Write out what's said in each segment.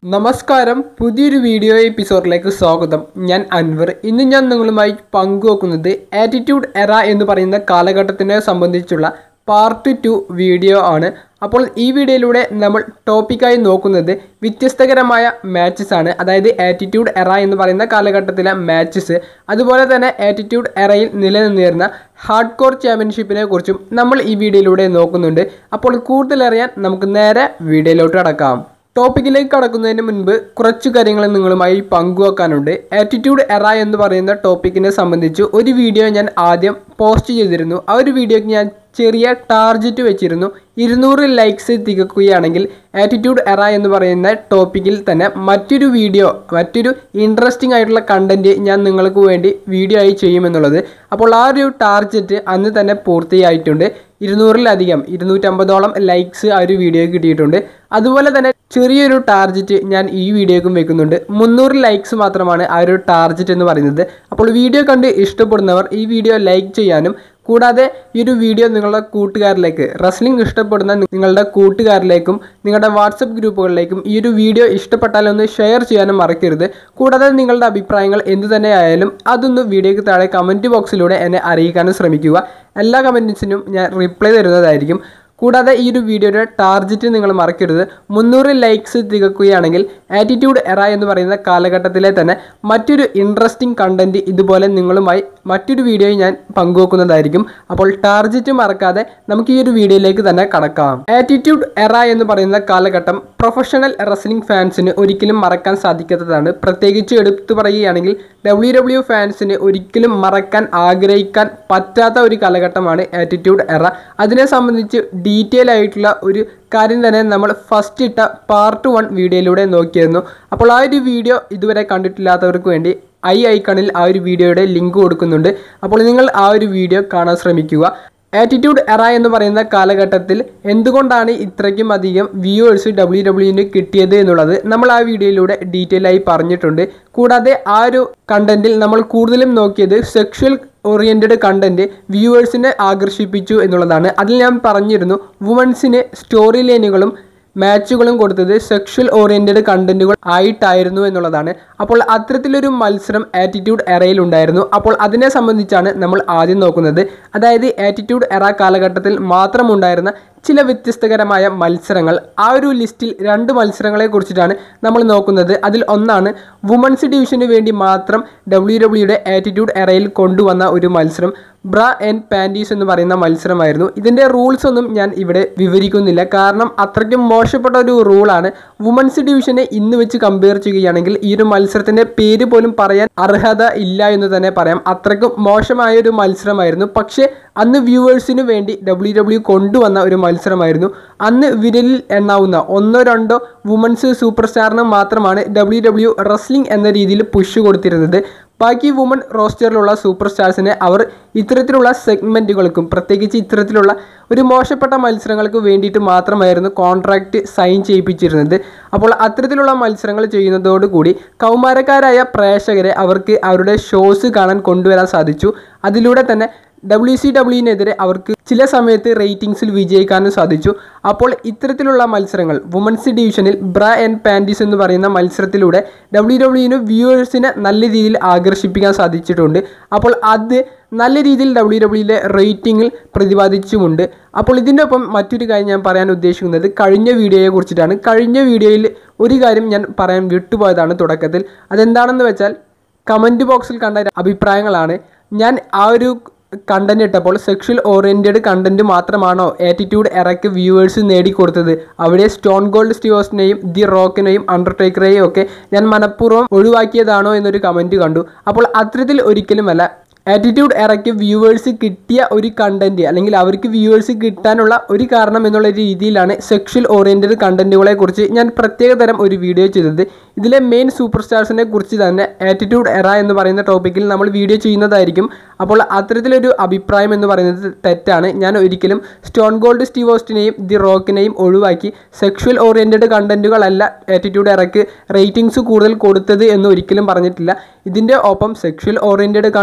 നമസ്കാരം പുതിയൊരു വീഡിയോ എപ്പിസോഡിലേക്ക് സ്വാഗതം ഞാൻ അൻവർ ഇന്ന് ഞാൻ നിങ്ങളുമായി പങ്കുവെക്കുന്നത് ആറ്റിറ്റ്യൂഡ് എറ എന്ന് പറയുന്ന കാലഘട്ടത്തിനെ സംബന്ധിച്ചുള്ള പാർട്ട് ടു വീഡിയോ ആണ് അപ്പോൾ ഈ വീഡിയോയിലൂടെ നമ്മൾ ടോപ്പിക്കായി നോക്കുന്നത് വ്യത്യസ്തകരമായ മാച്ചസ് ആണ് അതായത് ആറ്റിറ്റ്യൂഡ് എറ എന്ന് പറയുന്ന കാലഘട്ടത്തിലെ മാച്ചസ് അതുപോലെ തന്നെ ആറ്റിറ്റ്യൂഡ് എറയിൽ നിലനിന്നിരുന്ന ഹാർഡ് കോർ ചാമ്പ്യൻഷിപ്പിനെ കുറിച്ചും നമ്മൾ ഈ വീഡിയോയിലൂടെ നോക്കുന്നുണ്ട് അപ്പോൾ കൂടുതൽ അറിയാൻ നമുക്ക് നേരെ വീഡിയോയിലോട്ട് കടക്കാം ടോപ്പിക്കിലേക്ക് കടക്കുന്നതിന് മുൻപ് കുറച്ച് കാര്യങ്ങൾ നിങ്ങളുമായി പങ്കുവെക്കാനുണ്ട് ആറ്റിറ്റ്യൂഡ് എറ എന്ന് പറയുന്ന ടോപ്പിക്കിനെ സംബന്ധിച്ച് ഒരു വീഡിയോ ഞാൻ ആദ്യം പോസ്റ്റ് ചെയ്തിരുന്നു ആ ഒരു വീഡിയോയ്ക്ക് ഞാൻ ചെറിയ ടാർജറ്റ് വെച്ചിരുന്നു ഇരുന്നൂറ് ലൈക്സ് തികക്കുകയാണെങ്കിൽ ആറ്റിറ്റ്യൂഡ് എറ എന്ന് പറയുന്ന ടോപ്പിക്കിൽ തന്നെ മറ്റൊരു വീഡിയോ മറ്റൊരു ഇൻട്രസ്റ്റിംഗ് ആയിട്ടുള്ള കണ്ടൻറ്റ് ഞാൻ നിങ്ങൾക്ക് വേണ്ടി വീഡിയോ ആയി ചെയ്യുമെന്നുള്ളത് അപ്പോൾ ആ ഒരു ടാർജറ്റ് അന്ന് തന്നെ പൂർത്തിയായിട്ടുണ്ട് ഇരുന്നൂറിലധികം ഇരുന്നൂറ്റമ്പതോളം ലൈക്സ് ആ ഒരു വീഡിയോയ്ക്ക് കിട്ടിയിട്ടുണ്ട് അതുപോലെ തന്നെ ചെറിയൊരു ടാർജറ്റ് ഞാൻ ഈ വീഡിയോക്കും വെക്കുന്നുണ്ട് മുന്നൂറ് ലൈക്സ് മാത്രമാണ് ആ ഒരു ടാർജറ്റ് എന്ന് പറയുന്നത് അപ്പോൾ വീഡിയോ കണ്ട് ഇഷ്ടപ്പെടുന്നവർ ഈ വീഡിയോ ലൈക്ക് ചെയ്യാനും കൂടാതെ ഈ ഒരു വീഡിയോ നിങ്ങളുടെ കൂട്ടുകാരിലേക്ക് റെസ്ലിംഗ് ഇഷ്ടപ്പെടുന്ന നിങ്ങളുടെ കൂട്ടുകാരിലേക്കും നിങ്ങളുടെ വാട്സപ്പ് ഗ്രൂപ്പുകളിലേക്കും ഈ ഒരു വീഡിയോ ഇഷ്ടപ്പെട്ടാൽ ഒന്ന് ഷെയർ ചെയ്യാനും മറക്കരുത് കൂടാതെ നിങ്ങളുടെ അഭിപ്രായങ്ങൾ എന്തു തന്നെ ആയാലും അതൊന്ന് വീഡിയോയ്ക്ക് താഴെ കമൻറ്റ് ബോക്സിലൂടെ എന്നെ അറിയിക്കാനും ശ്രമിക്കുക എല്ലാ കമൻറ്റ്സിനും ഞാൻ റിപ്ലൈ തരുന്നതായിരിക്കും കൂടാതെ ഈ ഒരു വീഡിയോയുടെ ടാർജറ്റ് നിങ്ങൾ മറക്കരുത് മുന്നൂറ് ലൈക്സ് തികക്കുകയാണെങ്കിൽ ആറ്റിറ്റ്യൂഡ് എറ എന്ന് പറയുന്ന കാലഘട്ടത്തിലെ തന്നെ മറ്റൊരു ഇൻട്രസ്റ്റിംഗ് കണ്ടന്റ് ഇതുപോലെ നിങ്ങളുമായി മറ്റൊരു വീഡിയോ ഞാൻ പങ്കുവെക്കുന്നതായിരിക്കും അപ്പോൾ ടാർജറ്റ് മറക്കാതെ നമുക്ക് ഈ ഒരു വീഡിയോയിലേക്ക് തന്നെ കടക്കാം ആറ്റിറ്റ്യൂഡ് എറ എന്ന് പറയുന്ന കാലഘട്ടം പ്രൊഫഷണൽ റെസ്ലിംഗ് ഫാൻസിന് ഒരിക്കലും മറക്കാൻ സാധിക്കാത്തതാണ് പ്രത്യേകിച്ച് എടുത്തു പറയുകയാണെങ്കിൽ ഡബ്ല്യു ഡബ്ല്യു ഫാൻസിന് ഒരിക്കലും മറക്കാൻ ആഗ്രഹിക്കാൻ പറ്റാത്ത ഒരു കാലഘട്ടമാണ് ആറ്റിറ്റ്യൂഡ് എറ അതിനെ സംബന്ധിച്ച് ഡീറ്റെയിൽ ആയിട്ടുള്ള ഒരു കാര്യം തന്നെ നമ്മൾ ഫസ്റ്റ് ഇട്ട പാർട്ട് വൺ വീഡിയോയിലൂടെ നോക്കിയിരുന്നു അപ്പോൾ ആ ഒരു വീഡിയോ ഇതുവരെ കണ്ടിട്ടില്ലാത്തവർക്ക് വേണ്ടി ഐ ഐക്കണിൽ ആ ഒരു വീഡിയോയുടെ ലിങ്ക് കൊടുക്കുന്നുണ്ട് അപ്പോൾ നിങ്ങൾ ആ ഒരു വീഡിയോ കാണാൻ ശ്രമിക്കുക ആറ്റിറ്റ്യൂഡ് എറ എന്ന് പറയുന്ന കാലഘട്ടത്തിൽ എന്തുകൊണ്ടാണ് ഇത്രയ്ക്കും അധികം വ്യൂവേഴ്സ് ഡബ്ല്യു ഡബ്ല്യുവിന് കിട്ടിയത് എന്നുള്ളത് നമ്മൾ ആ വീഡിയോയിലൂടെ ഡീറ്റെയിൽ ആയി പറഞ്ഞിട്ടുണ്ട് കൂടാതെ ആ ഒരു കണ്ടന്റിൽ നമ്മൾ കൂടുതലും നോക്കിയത് സെക്ഷൽ ഓറിയൻറ്റഡ് കണ്ടന്റ് വ്യൂവേഴ്സിനെ ആകർഷിപ്പിച്ചു എന്നുള്ളതാണ് അതിൽ ഞാൻ പറഞ്ഞിരുന്നു വുമൻസിന് സ്റ്റോറി ലൈനുകളും മാച്ചുകളും കൊടുത്തത് സെക്ഷൽ ഓറിയൻറ്റഡ് കണ്ടന്റുകൾ ആയിട്ടായിരുന്നു എന്നുള്ളതാണ് അപ്പോൾ അത്തരത്തിലൊരു മത്സരം ആറ്റിറ്റ്യൂഡ് എറയിൽ ഉണ്ടായിരുന്നു അപ്പോൾ അതിനെ സംബന്ധിച്ചാണ് നമ്മൾ ആദ്യം നോക്കുന്നത് അതായത് ആറ്റിറ്റ്യൂഡ് എറ കാലഘട്ടത്തിൽ മാത്രമുണ്ടായിരുന്ന ചില വ്യത്യസ്തകരമായ മത്സരങ്ങൾ ആ ഒരു ലിസ്റ്റിൽ രണ്ട് മത്സരങ്ങളെ കുറിച്ചിട്ടാണ് നമ്മൾ നോക്കുന്നത് അതിൽ ഒന്നാണ് വുമൻസ് ഡിവിഷന് വേണ്ടി മാത്രം ഡബ്ല്യു ഡബ്ല്യുടെ ആറ്റിറ്റ്യൂഡ് എറയിൽ കൊണ്ടുവന്ന ഒരു മത്സരം ബ്ര ആൻഡ് പാൻറ്റീസ് എന്ന് പറയുന്ന മത്സരമായിരുന്നു ഇതിൻ്റെ റൂൾസ് ഒന്നും ഞാൻ ഇവിടെ വിവരിക്കുന്നില്ല കാരണം അത്രയ്ക്കും മോശപ്പെട്ട ഒരു റൂളാണ് വുമൻസ് ഡിവിഷനെ ഇന്ന് വെച്ച് കമ്പയർ ചെയ്യുകയാണെങ്കിൽ ഈ ഒരു മത്സരത്തിൻ്റെ പേര് പോലും പറയാൻ അർഹത ഇല്ല എന്ന് തന്നെ പറയാം അത്രയ്ക്കും മോശമായ ഒരു മത്സരമായിരുന്നു പക്ഷേ അന്ന് വ്യൂവേഴ്സിന് വേണ്ടി ഡബ്ല്യു ഡബ്ല്യു കൊണ്ടുവന്ന ഒരു മത്സരമായിരുന്നു അന്ന് വിരലിൽ എണ്ണാവുന്ന ഒന്നോ രണ്ടോ വുമൻസ് സൂപ്പർ സ്റ്റാറിന് മാത്രമാണ് ഡബ്ല്യു ഡബ്ല്യു റെസ്ലിംഗ് എന്ന രീതിയിൽ പുഷ് കൊടുത്തിരുന്നത് ബാക്കി വുമൺ റോസ്റ്ററിലുള്ള സൂപ്പർ സ്റ്റാർസിനെ അവർ ഇത്തരത്തിലുള്ള സെഗ്മെൻറ്റുകൾക്കും പ്രത്യേകിച്ച് ഇത്തരത്തിലുള്ള ഒരു മോശപ്പെട്ട മത്സരങ്ങൾക്ക് വേണ്ടിയിട്ട് മാത്രമായിരുന്നു കോൺട്രാക്റ്റ് സൈൻ ചെയ്യിപ്പിച്ചിരുന്നത് അപ്പോൾ അത്തരത്തിലുള്ള മത്സരങ്ങൾ ചെയ്യുന്നതോടുകൂടി കൗമാരക്കാരായ പ്രേക്ഷകരെ അവർക്ക് അവരുടെ ഷോസ് കാണാൻ കൊണ്ടുവരാൻ സാധിച്ചു അതിലൂടെ തന്നെ ഡബ്ല്യു സി ഡബ്ല്യുവിനെതിരെ അവർക്ക് ചില സമയത്ത് റേറ്റിംഗ്സിൽ വിജയിക്കാനും സാധിച്ചു അപ്പോൾ ഇത്തരത്തിലുള്ള മത്സരങ്ങൾ വുമൻസ് ഡിവിഷനിൽ ബ്ര ആൻഡ് പാൻറ്റീസ് എന്ന് പറയുന്ന മത്സരത്തിലൂടെ ഡബ്ല്യു ഡബ്ല്യുവിന് വ്യൂവേഴ്സിനെ നല്ല രീതിയിൽ ആകർഷിപ്പിക്കാൻ സാധിച്ചിട്ടുണ്ട് അപ്പോൾ അത് നല്ല രീതിയിൽ ഡബ്ല്യു ഡബ്ല്യുവിലെ റേറ്റിംഗിൽ പ്രതിപാദിച്ചുമുണ്ട് അപ്പോൾ ഇതിൻ്റെ ഒപ്പം മറ്റൊരു കാര്യം ഞാൻ പറയാൻ ഉദ്ദേശിക്കുന്നത് കഴിഞ്ഞ വീഡിയോയെ കുറിച്ചിട്ടാണ് കഴിഞ്ഞ വീഡിയോയിൽ ഒരു കാര്യം ഞാൻ പറയാൻ വിട്ടുപോയതാണ് തുടക്കത്തിൽ അതെന്താണെന്ന് വെച്ചാൽ കമൻറ്റ് ബോക്സിൽ കണ്ട അഭിപ്രായങ്ങളാണ് ഞാൻ ആ ഒരു കണ്ടന്റ് ഇട്ടപ്പോൾ സെക്ഷൽ ഓറിയൻറ്റഡ് കണ്ടന്റ് മാത്രമാണോ ആറ്റിറ്റ്യൂഡ് എറയ്ക്ക് വ്യൂവേഴ്സ് നേടിക്കൊടുത്തത് അവിടെ സ്റ്റോൺ ഗോൾഡ് സ്റ്റീവോസിനെയും ദി റോക്കിനെയും അണ്ടർടേക്കറെയും ഒക്കെ ഞാൻ മനഃപൂർവ്വം ഒഴിവാക്കിയതാണോ എന്നൊരു കമൻറ്റ് കണ്ടു അപ്പോൾ അത്തരത്തിൽ ഒരിക്കലുമല്ല ആറ്റിറ്റ്യൂഡ് ഇറക്കി വ്യൂവേഴ്സ് കിട്ടിയ ഒരു കണ്ടന്റ് അല്ലെങ്കിൽ അവർക്ക് വ്യൂവേഴ്സ് കിട്ടാനുള്ള ഒരു കാരണം എന്നുള്ള രീതിയിലാണ് സെക്ഷൽ ഓറിയൻറ്റഡ് കണ്ടന്റുകളെ കുറിച്ച് ഞാൻ പ്രത്യേക തരം ഒരു വീഡിയോ ചെയ്തത് ഇതിലെ മെയിൻ സൂപ്പർ സ്റ്റാർസിനെ കുറിച്ച് തന്നെ ആറ്റിറ്റ്യൂഡ് എറ എന്ന് പറയുന്ന ടോപ്പിക്കിൽ നമ്മൾ വീഡിയോ ചെയ്യുന്നതായിരിക്കും അപ്പോൾ അത്തരത്തിലൊരു അഭിപ്രായം എന്ന് പറയുന്നത് തെറ്റാണ് ഞാൻ ഒരിക്കലും സ്റ്റോൺ ഗോൾഡ് സ്റ്റീവോസ്റ്റിനെയും ദി റോക്കിനെയും ഒഴിവാക്കി സെക്ഷൽ ഓറിയൻറ്റഡ് കണ്ടന്റുകളല്ല ആറ്റിറ്റ്യൂഡ് ഇറക്ക് റേറ്റിംഗ്സ് കൂടുതൽ കൊടുത്തത് എന്ന് ഒരിക്കലും പറഞ്ഞിട്ടില്ല ഇതിൻ്റെ ഒപ്പം സെക്ഷൽ ഓറിയൻറ്റഡ് കണ്ടന്റുകളും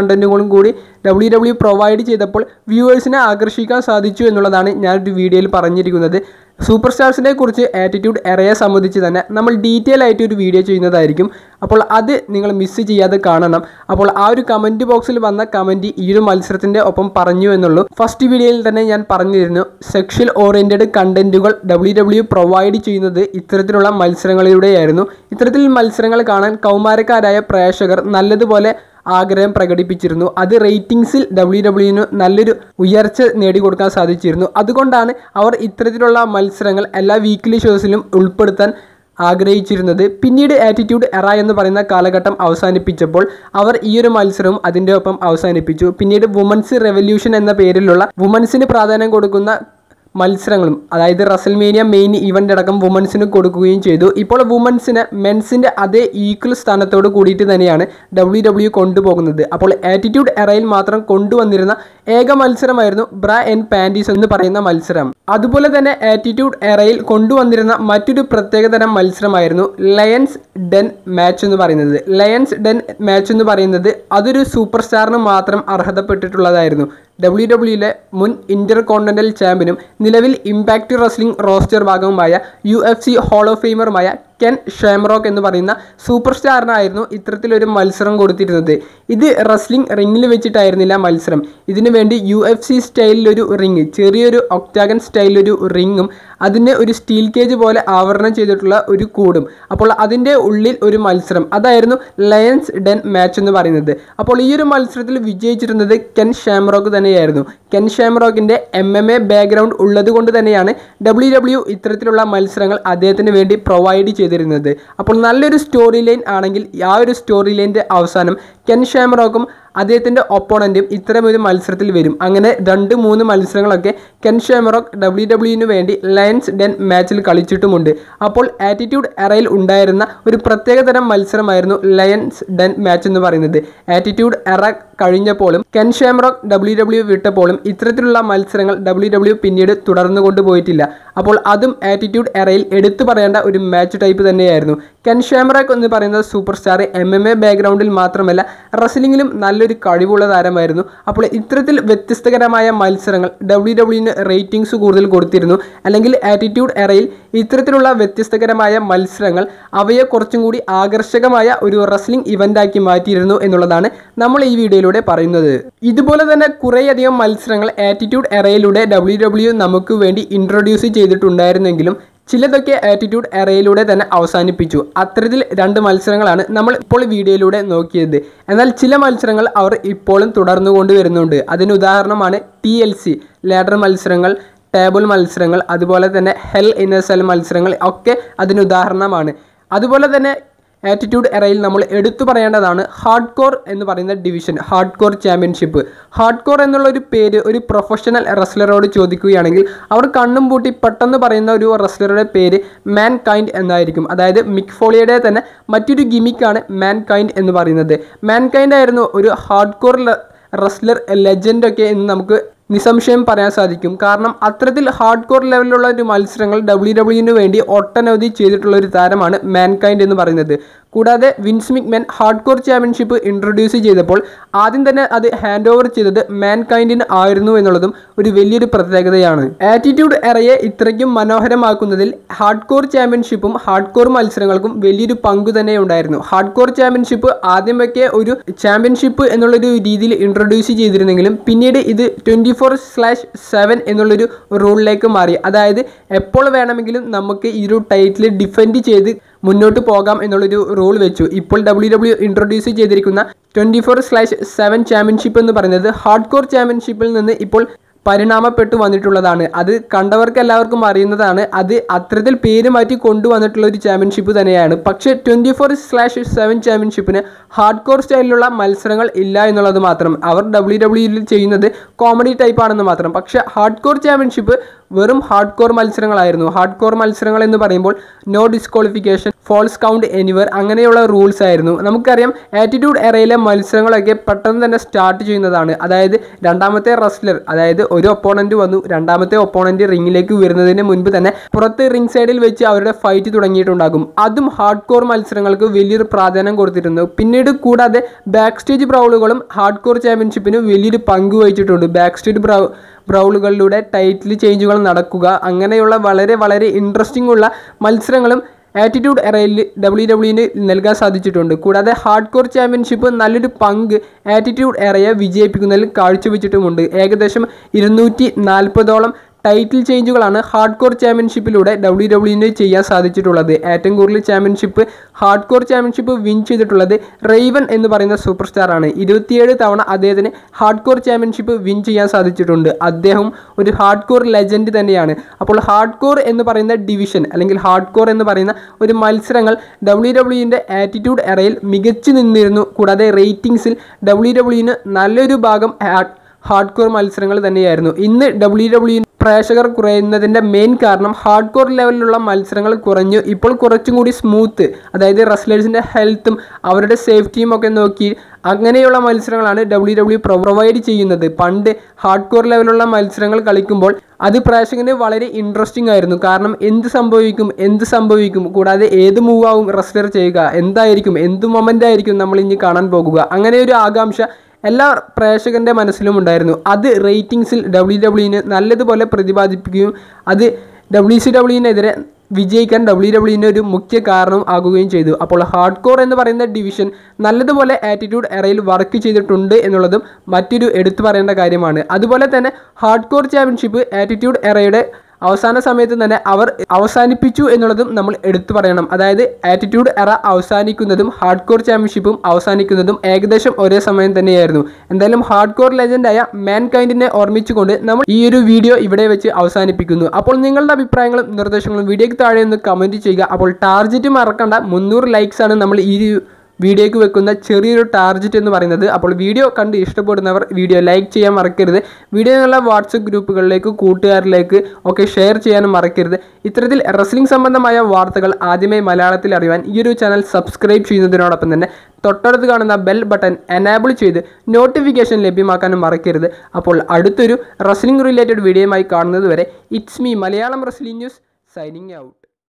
കൂടി ഡബ്ല്യു ഡബ്ല്യു പ്രൊവൈഡ് ചെയ്തപ്പോൾ വ്യൂവേഴ്സിനെ ആകർഷിക്കാൻ സാധിച്ചു എന്നുള്ളതാണ് ഞാനൊരു വീഡിയോയിൽ പറഞ്ഞിരിക്കുന്നത് സൂപ്പർ സ്റ്റാർസിനെ കുറിച്ച് ആറ്റിറ്റ്യൂഡ് എറയെ സംബന്ധിച്ച് തന്നെ നമ്മൾ ഡീറ്റെയിൽ ആയിട്ട് ഒരു വീഡിയോ ചെയ്യുന്നതായിരിക്കും അപ്പോൾ അത് നിങ്ങൾ മിസ് ചെയ്യാതെ കാണണം അപ്പോൾ ആ ഒരു കമൻറ്റ് ബോക്സിൽ വന്ന കമൻറ്റ് ഈ ഒരു മത്സരത്തിൻ്റെ ഒപ്പം പറഞ്ഞു എന്നുള്ളൂ ഫസ്റ്റ് വീഡിയോയിൽ തന്നെ ഞാൻ പറഞ്ഞിരുന്നു സെക്ഷൽ ഓറിയൻറ്റഡ് കണ്ടന്റുകൾ ഡബ്ല്യു ഡബ്ല്യു പ്രൊവൈഡ് ചെയ്യുന്നത് ഇത്തരത്തിലുള്ള മത്സരങ്ങളിലൂടെയായിരുന്നു ഇത്തരത്തിൽ മത്സരങ്ങൾ കാണാൻ കൗമാരക്കാരായ പ്രേക്ഷകർ നല്ലതുപോലെ ആഗ്രഹം പ്രകടിപ്പിച്ചിരുന്നു അത് റേറ്റിംഗ്സിൽ ഡബ്ല്യു ഡബ്ല്യുവിന് നല്ലൊരു ഉയർച്ച നേടിക്കൊടുക്കാൻ സാധിച്ചിരുന്നു അതുകൊണ്ടാണ് അവർ ഇത്തരത്തിലുള്ള മത്സരങ്ങൾ എല്ലാ വീക്ക്ലി ഷോസിലും ഉൾപ്പെടുത്താൻ ആഗ്രഹിച്ചിരുന്നത് പിന്നീട് ആറ്റിറ്റ്യൂഡ് എറ എന്ന് പറയുന്ന കാലഘട്ടം അവസാനിപ്പിച്ചപ്പോൾ അവർ ഈ ഒരു മത്സരവും അതിൻ്റെ ഒപ്പം അവസാനിപ്പിച്ചു പിന്നീട് വുമൻസ് റെവല്യൂഷൻ എന്ന പേരിലുള്ള വുമൻസിന് പ്രാധാന്യം കൊടുക്കുന്ന മത്സരങ്ങളും അതായത് റസൽമേനിയ മെയിൻ ഇവൻ്റ് അടക്കം വുമൻസിന് കൊടുക്കുകയും ചെയ്തു ഇപ്പോൾ വുമൻസിന് മെൻസിൻ്റെ അതേ ഈക്വൽ സ്ഥാനത്തോട് കൂടിയിട്ട് തന്നെയാണ് ഡബ്ല്യു ഡബ്ല്യു കൊണ്ടുപോകുന്നത് അപ്പോൾ ആറ്റിറ്റ്യൂഡ് എറയിൽ മാത്രം കൊണ്ടുവന്നിരുന്ന ഏക മത്സരമായിരുന്നു ബ്ര ആൻഡ് പാൻറ്റീസ് എന്ന് പറയുന്ന മത്സരം അതുപോലെ തന്നെ ആറ്റിറ്റ്യൂഡ് എറയിൽ കൊണ്ടുവന്നിരുന്ന മറ്റൊരു പ്രത്യേകതരം മത്സരമായിരുന്നു ലയൻസ് ഡെൻ മാച്ച് എന്ന് പറയുന്നത് ലയൻസ് ഡെൻ മാച്ച് എന്ന് പറയുന്നത് അതൊരു സൂപ്പർ സ്റ്റാറിന് മാത്രം അർഹതപ്പെട്ടിട്ടുള്ളതായിരുന്നു ഡബ്ല്യു ഡബ്ല്യുയിലെ മുൻ ഇന്റർ കോണ്ടിനെന്റൽ ചാമ്പ്യനും നിലവിൽ ഇമ്പാക്റ്റ് റെസ്ലിംഗ് റോസ്റ്റർ ഭാഗവുമായ U F C hall of ഫെയിമറുമായ കെൻ ഷാംറോക്ക് എന്ന് പറയുന്ന സൂപ്പർ സ്റ്റാറിനായിരുന്നു ഇത്തരത്തിലൊരു മത്സരം കൊടുത്തിരുന്നത് ഇത് റെസ്ലിംഗ് റിങ്ങിൽ വെച്ചിട്ടായിരുന്നില്ല മത്സരം ഇതിനു വേണ്ടി യു എഫ് സി സ്റ്റൈലിലൊരു റിങ് ചെറിയൊരു ഒക്ടാഗൻ സ്റ്റൈലൊരു റിങ്ങും അതിന് ഒരു സ്റ്റീൽ കേജ് പോലെ ആവരണം ചെയ്തിട്ടുള്ള ഒരു കൂടും അപ്പോൾ അതിൻ്റെ ഉള്ളിൽ ഒരു മത്സരം അതായിരുന്നു ലയൻസ് ഡെൻ മാച്ച് എന്ന് പറയുന്നത് അപ്പോൾ ഈ ഒരു മത്സരത്തിൽ വിജയിച്ചിരുന്നത് കെൻ ഷാംറോക്ക് തന്നെയായിരുന്നു കെൻ ഷാംറോക്കിൻ്റെ എം എം എ ബാക്ക്ഗ്രൗണ്ട് ഉള്ളത് കൊണ്ട് തന്നെയാണ് ഡബ്ല്യു ഡബ്ല്യു ഇത്തരത്തിലുള്ള മത്സരങ്ങൾ അദ്ദേഹത്തിന് വേണ്ടി പ്രൊവൈഡ് ചെയ്തിരുന്നത് അപ്പോൾ നല്ലൊരു സ്റ്റോറി ലൈൻ ആണെങ്കിൽ ആ ഒരു സ്റ്റോറി ലൈൻ്റെ അവസാനം കെൻ ഷാംറോക്കും അദ്ദേഹത്തിൻ്റെ ഒപ്പോണൻറ്റും ഇത്തരമൊരു മത്സരത്തിൽ വരും അങ്ങനെ രണ്ട് മൂന്ന് മത്സരങ്ങളൊക്കെ കെൻ ഷെമറോക്ക് ഡബ്ല്യു ഡബ്ല്യുവിന് വേണ്ടി ലയൻസ് ഡെൻ മാച്ചിൽ കളിച്ചിട്ടുമുണ്ട് അപ്പോൾ ആറ്റിറ്റ്യൂഡ് എറയിൽ ഉണ്ടായിരുന്ന ഒരു പ്രത്യേകതരം മത്സരമായിരുന്നു ലയൻസ് ഡെൻ മാച്ച് എന്ന് പറയുന്നത് ആറ്റിറ്റ്യൂഡ് എറ കഴിഞ്ഞപ്പോഴും കെൻ ഷെമറോക്ക് ഡബ്ല്യു ഡബ്ല്യു വിട്ടപ്പോഴും ഇത്തരത്തിലുള്ള മത്സരങ്ങൾ ഡബ്ല്യു ഡബ്ല്യു പിന്നീട് തുടർന്നു കൊണ്ടുപോയിട്ടില്ല അപ്പോൾ അതും ആറ്റിറ്റ്യൂഡ് എറയിൽ എടുത്തു പറയേണ്ട ഒരു മാച്ച് ടൈപ്പ് തന്നെയായിരുന്നു കെൻ ഷെമറോക്ക് എന്ന് പറയുന്ന super star M M A ബാക്ക്ഗ്രൗണ്ടിൽ മാത്രമല്ല റെസ്ലിംഗിലും നല്ലൊരു കഴിവുള്ള താരമായിരുന്നു അപ്പോൾ ഇത്തരത്തിൽ വ്യത്യസ്തകരമായ മത്സരങ്ങൾ ഡബ്ല്യു ഡബ്ല്യുവിന് റേറ്റിംഗ്സ് കൂടുതൽ കൊടുത്തിരുന്നു അല്ലെങ്കിൽ ആറ്റിറ്റ്യൂഡ് എറയിൽ ഇത്തരത്തിലുള്ള വ്യത്യസ്തകരമായ മത്സരങ്ങൾ അവയെ കുറച്ചും കൂടി ആകർഷകമായ ഒരു റെസ്ലിംഗ് ഇവൻ്റാക്കി മാറ്റിയിരുന്നു എന്നുള്ളതാണ് നമ്മൾ ഈ വീഡിയോയിലൂടെ പറയുന്നത് ഇതുപോലെ തന്നെ കുറേയധികം മത്സരങ്ങൾ ആറ്റിറ്റ്യൂഡ് എറയിലൂടെ ഡബ്ല്യു ഡബ്ല്യു നമുക്ക് വേണ്ടി ഇൻട്രൊഡ്യൂസ് ചെയ്തിട്ടുണ്ടായിരുന്നെങ്കിലും ചിലതൊക്കെ ആറ്റിറ്റ്യൂഡ് എറയിലൂടെ തന്നെ അവസാനിപ്പിച്ചു അത്തരത്തിൽ രണ്ട് മത്സരങ്ങളാണ് നമ്മൾ ഇപ്പോൾ വീഡിയോയിലൂടെ നോക്കിയത് എന്നാൽ ചില മത്സരങ്ങൾ അവർ ഇപ്പോഴും തുടർന്നു കൊണ്ടുവരുന്നുണ്ട് അതിന് ഉദാഹരണമാണ് ടി എൽ സി ലാഡർ മത്സരങ്ങൾ ടേബിൾ മത്സരങ്ങൾ അതുപോലെ തന്നെ ഹെൽ ഇൻ എ സെൽ മത്സരങ്ങൾ ഒക്കെ അതിന് ഉദാഹരണമാണ് അതുപോലെ തന്നെ ആറ്റിറ്റ്യൂഡ് എറയിൽ നമ്മൾ എടുത്തു പറയേണ്ടതാണ് ഹാർഡ് കോർ എന്ന് പറയുന്ന division hardcore championship hardcore എന്നുള്ള ഒരു പേര് ഒരു പ്രൊഫഷണൽ റെസ്ലറോട് ചോദിക്കുകയാണെങ്കിൽ അവർ കണ്ണും പൂട്ടി പെട്ടെന്ന് പറയുന്ന ഒരു റെസ്ലറുടെ പേര് മാൻ കൈൻഡ് എന്നായിരിക്കും അതായത് മിക് ഫോളിയുടെ തന്നെ മറ്റൊരു ഗിമിക്കാണ് മാൻ കൈൻഡ് എന്ന് പറയുന്നത് മാൻ കൈൻഡ് ആയിരുന്നു ഒരു ഹാർഡ് കോർ റെസ്ലർ ലെജൻഡൊക്കെ എന്ന് നമുക്ക് നിസ്സംശയം പറയാൻ സാധിക്കും കാരണം അത്തരത്തിൽ ഹാർഡ് കോർ ലെവലിലുള്ള ഒരു മത്സരങ്ങൾ ഡബ്ല്യു ഡബ്ല്യുവിന് വേണ്ടി ഒട്ടനവധി ചെയ്തിട്ടുള്ള ഒരു താരമാണ് മാൻകൈൻഡ് എന്ന് പറയുന്നത് കൂടാതെ Vince McMahon hardcore championship introduce ചെയ്തപ്പോൾ ആദ്യം തന്നെ അത് ഹാൻഡ് ഓവർ ചെയ്തത് മാൻകൈൻഡിന് ആയിരുന്നു എന്നുള്ളതും ഒരു വലിയൊരു പ്രത്യേകതയാണ് ആറ്റിറ്റ്യൂഡ് എറയെ ഇത്രയ്ക്കും മനോഹരമാക്കുന്നതിൽ ഹാർഡ് കോർ ചാമ്പ്യൻഷിപ്പും ഹാർഡ് കോർ മത്സരങ്ങൾക്കും വലിയൊരു പങ്കു തന്നെ ഉണ്ടായിരുന്നു ഹാർഡ് കോർ ചാമ്പ്യൻഷിപ്പ് ആദ്യമൊക്കെ ഒരു ചാമ്പ്യൻഷിപ്പ് എന്നുള്ളൊരു രീതിയിൽ ഇൻട്രൊഡ്യൂസ് ചെയ്തിരുന്നെങ്കിലും പിന്നീട് ഇത് ട്വൻറ്റി ഫോർ സ്ലാഷ് സെവൻ എന്നുള്ളൊരു റൂളിലേക്ക് മാറി അതായത് എപ്പോൾ വേണമെങ്കിലും നമുക്ക് ഈ ഒരു ടൈറ്റിൽ ഡിഫെൻഡ് ചെയ്ത് മുന്നോട്ട് പോകാം എന്നുള്ളൊരു റൂൾ വെച്ചു ഇപ്പോൾ ഡബ്ല്യു ഡബ്ല്യു ഇൻട്രൊഡ്യൂസ് ചെയ്തിരിക്കുന്ന twenty four slash seven championship എന്ന് പറയുന്നത് ഹാർഡ് കോർ ചാമ്പ്യൻഷിപ്പിൽ നിന്ന് ഇപ്പോൾ പരിണാമപ്പെട്ടു വന്നിട്ടുള്ളതാണ് അത് കണ്ടവർക്ക് എല്ലാവർക്കും അറിയുന്നതാണ് അത് അത്തരത്തിൽ പേര് മാറ്റി കൊണ്ടുവന്നിട്ടുള്ള ഒരു ചാമ്പ്യൻഷിപ്പ് തന്നെയാണ് പക്ഷേ ട്വൻറ്റി ഫോർ സ്ലാഷ് സെവൻ ചാമ്പ്യൻഷിപ്പിന് ഹാർഡ് കോർ സ്റ്റൈലിലുള്ള മത്സരങ്ങൾ ഇല്ല എന്നുള്ളത് മാത്രം അവർ ഡബ്ല്യു ഡബ്ല്യുയിൽ ചെയ്യുന്നത് കോമഡി ടൈപ്പ് ആണെന്ന് മാത്രം പക്ഷേ ഹാർഡ് കോർ ചാമ്പ്യൻഷിപ്പ് വെറും ഹാർഡ് കോർ മത്സരങ്ങളായിരുന്നു ഹാർഡ് കോർ മത്സരങ്ങൾ എന്ന് പറയുമ്പോൾ no disqualification falls count anywhere അങ്ങനെയുള്ള റൂൾസ് ആയിരുന്നു നമുക്കറിയാം ആറ്റിറ്റ്യൂഡ് എറയിലെ മത്സരങ്ങളൊക്കെ പെട്ടെന്ന് തന്നെ സ്റ്റാർട്ട് ചെയ്യുന്നതാണ് അതായത് രണ്ടാമത്തെ റെസ്ലർ അതായത് ഒരു ഒപ്പോണന്റ് വന്നു രണ്ടാമത്തെ ഒപ്പോണന്റ് റിങ്ങിലേക്ക് വരുന്നതിന് മുൻപ് തന്നെ പുറത്ത് റിംഗ് സൈഡിൽ വെച്ച് അവരുടെ ഫൈറ്റ് തുടങ്ങിയിട്ടുണ്ടാകും അതും ഹാർഡ് കോർ മത്സരങ്ങൾക്ക് വലിയൊരു പ്രാധാന്യം കൊടുത്തിരുന്നു പിന്നീട് കൂടാതെ ബാക്ക് സ്റ്റേജ് ബ്രൗളുകളും ഹാർഡ് കോർ ചാമ്പ്യൻഷിപ്പിന് വലിയൊരു പങ്ക് വഹിച്ചിട്ടുണ്ട് ബാക്ക് സ്റ്റേജ് ബ്രൗ ബ്രൗളുകളിലൂടെ ടൈറ്റിൽ ചേഞ്ചുകൾ നടക്കുക അങ്ങനെയുള്ള വളരെ വളരെ ഇൻട്രസ്റ്റിംഗ് ഉള്ള മത്സരങ്ങളും ആറ്റിറ്റ്യൂഡ് എറയിൽ ഡബ്ല്യു ഡബ്ല്യുവിന് നൽകാൻ സാധിച്ചിട്ടുണ്ട് കൂടാതെ ഹാർഡ് കോർ ചാമ്പ്യൻഷിപ്പ് നല്ലൊരു പങ്ക് ആറ്റിറ്റ്യൂഡ് എറയെ വിജയിപ്പിക്കുന്നതിൽ കാഴ്ചവെച്ചിട്ടുമുണ്ട് ഏകദേശം ഇരുന്നൂറ്റി നാൽപ്പതോളം ടൈറ്റിൽ ചേഞ്ചുകളാണ് ഹാർഡ് കോർ ചാമ്പ്യൻഷിപ്പിലൂടെ ഡബ്ല്യു ഡബ്ല്യുവിന് ചെയ്യാൻ സാധിച്ചിട്ടുള്ളത് ഏറ്റവും കൂടുതൽ championship hardcore championship win ചെയ്തിട്ടുള്ളത് റെയ്വൻ എന്ന് പറയുന്ന സൂപ്പർ സ്റ്റാറാണ് ഇരുപത്തിയേഴ് തവണ അദ്ദേഹത്തിന് ഹാർഡ് കോർ ചാമ്പ്യൻഷിപ്പ് വിൻ ചെയ്യാൻ സാധിച്ചിട്ടുണ്ട് അദ്ദേഹം ഒരു ഹാർഡ് കോർ ലെജൻഡ് തന്നെയാണ് അപ്പോൾ ഹാർഡ് കോർ എന്ന് പറയുന്ന ഡിവിഷൻ അല്ലെങ്കിൽ ഹാർഡ് കോർ എന്ന് പറയുന്ന ഒരു മത്സരങ്ങൾ ഡബ്ല്യു ഡബ്ല്യുവിൻ്റെ ആറ്റിറ്റ്യൂഡ് എറയിൽ മികച്ചു നിന്നിരുന്നു കൂടാതെ റേറ്റിംഗ്സിൽ ഡബ്ല്യു ഡബ്ല്യുവിന് നല്ലൊരു ഭാഗം ഹാർഡ് കോർ മത്സരങ്ങൾ തന്നെയായിരുന്നു ഇന്ന് ഡബ്ല്യു ഡബ്ല്യു പ്രേക്ഷകർ കുറയുന്നതിൻ്റെ മെയിൻ കാരണം ഹാർഡ് കോർ ലെവലിലുള്ള മത്സരങ്ങൾ കുറഞ്ഞു ഇപ്പോൾ കുറച്ചും കൂടി സ്മൂത്ത് അതായത് റെസ്ലേഴ്സിൻ്റെ ഹെൽത്തും അവരുടെ സേഫ്റ്റിയും ഒക്കെ നോക്കി അങ്ങനെയുള്ള മത്സരങ്ങളാണ് ഡബ്ല്യു ഡബ്ല്യു പ്രൊവൈഡ് ചെയ്യുന്നത് പണ്ട് ഹാർഡ് കോർ ലെവലുള്ള മത്സരങ്ങൾ കളിക്കുമ്പോൾ അത് പ്രേക്ഷകന് വളരെ ഇൻട്രസ്റ്റിംഗ് ആയിരുന്നു കാരണം എന്ത് സംഭവിക്കും എന്ത് സംഭവിക്കും കൂടാതെ ഏത് മൂവ് ആവും റെസ്ലർ ചെയ്യുക എന്തായിരിക്കും എന്ത് മൊമെൻ്റ് ആയിരിക്കും നമ്മൾ ഇനി കാണാൻ പോകുക അങ്ങനെ ഒരു ആകാംക്ഷ എല്ലാ പ്രേക്ഷകൻ്റെ മനസ്സിലും ഉണ്ടായിരുന്നു അത് റേറ്റിംഗ്സിൽ ഡബ്ല്യു ഡബ്ല്യുവിന് നല്ലതുപോലെ പ്രതിപാദിപ്പിക്കുകയും അത് ഡബ്ല്യു സി ഡബ്ല്യുവിനെതിരെ വിജയിക്കാൻ ഡബ്ല്യു ഡബ്ല്യുവിൻ്റെ ഒരു മുഖ്യ കാരണം ആകുകയും ചെയ്തു അപ്പോൾ ഹാർഡ് കോർ എന്ന് പറയുന്ന ഡിവിഷൻ നല്ലതുപോലെ ആറ്റിറ്റ്യൂഡ് എറയിൽ വർക്ക് ചെയ്തിട്ടുണ്ട് എന്നുള്ളതും മറ്റൊരു എടുത്തു പറയേണ്ട കാര്യമാണ് അതുപോലെ തന്നെ ഹാർഡ് കോർ ചാമ്പ്യൻഷിപ്പ് ആറ്റിറ്റ്യൂഡ് എറയുടെ അവസാന സമയത്ത് തന്നെ അവർ അവസാനിപ്പിച്ചു എന്നുള്ളതും നമ്മൾ എടുത്തു പറയണം അതായത് ആറ്റിറ്റ്യൂഡ് എറ അവസാനിക്കുന്നതും ഹാർഡ് കോർ ചാമ്പ്യൻഷിപ്പും അവസാനിക്കുന്നതും ഏകദേശം ഒരേ സമയം തന്നെയായിരുന്നു എന്തായാലും ഹാർഡ് കോർ ലെജൻഡായ മാൻ കൈൻഡിനെ ഓർമ്മിച്ചുകൊണ്ട് നമ്മൾ ഈ ഒരു വീഡിയോ ഇവിടെ വെച്ച് അവസാനിപ്പിക്കുന്നു അപ്പോൾ നിങ്ങളുടെ അഭിപ്രായങ്ങളും നിർദ്ദേശങ്ങളും വീഡിയോയ്ക്ക് താഴെ ഒന്ന് കമൻറ്റ് ചെയ്യുക അപ്പോൾ ടാർജറ്റ് മറക്കണ്ട മുന്നൂറ് ലൈക്സ് ആണ് നമ്മൾ ഈ ഒരു വീഡിയോയ്ക്ക് വെക്കുന്ന ചെറിയൊരു ടാർജറ്റ് എന്ന് പറയുന്നത് അപ്പോൾ വീഡിയോ കണ്ട് ഇഷ്ടപ്പെടുന്നവർ വീഡിയോ ലൈക്ക് ചെയ്യാൻ മറക്കരുത് വീഡിയോ നിങ്ങളുടെ വാട്സപ്പ് ഗ്രൂപ്പുകളിലേക്ക് കൂട്ടുകാരിലേക്ക് ഒക്കെ ഷെയർ ചെയ്യാനും മറക്കരുത് ഇത്തരത്തിൽ റെസ്ലിംഗ് സംബന്ധമായ വാർത്തകൾ ആദ്യമേ മലയാളത്തിൽ അറിയുവാൻ ഈ ഒരു ചാനൽ സബ്സ്ക്രൈബ് ചെയ്യുന്നതിനോടൊപ്പം തന്നെ തൊട്ടടുത്ത് കാണുന്ന ബെൽ ബട്ടൺ എനാബിൾ ചെയ്ത് നോട്ടിഫിക്കേഷൻ ലഭ്യമാക്കാനും മറക്കരുത് അപ്പോൾ അടുത്തൊരു റെസ്ലിംഗ് റിലേറ്റഡ് വീഡിയോയുമായി കാണുന്നത് വരെ it's me Malayalam wrestling news signing out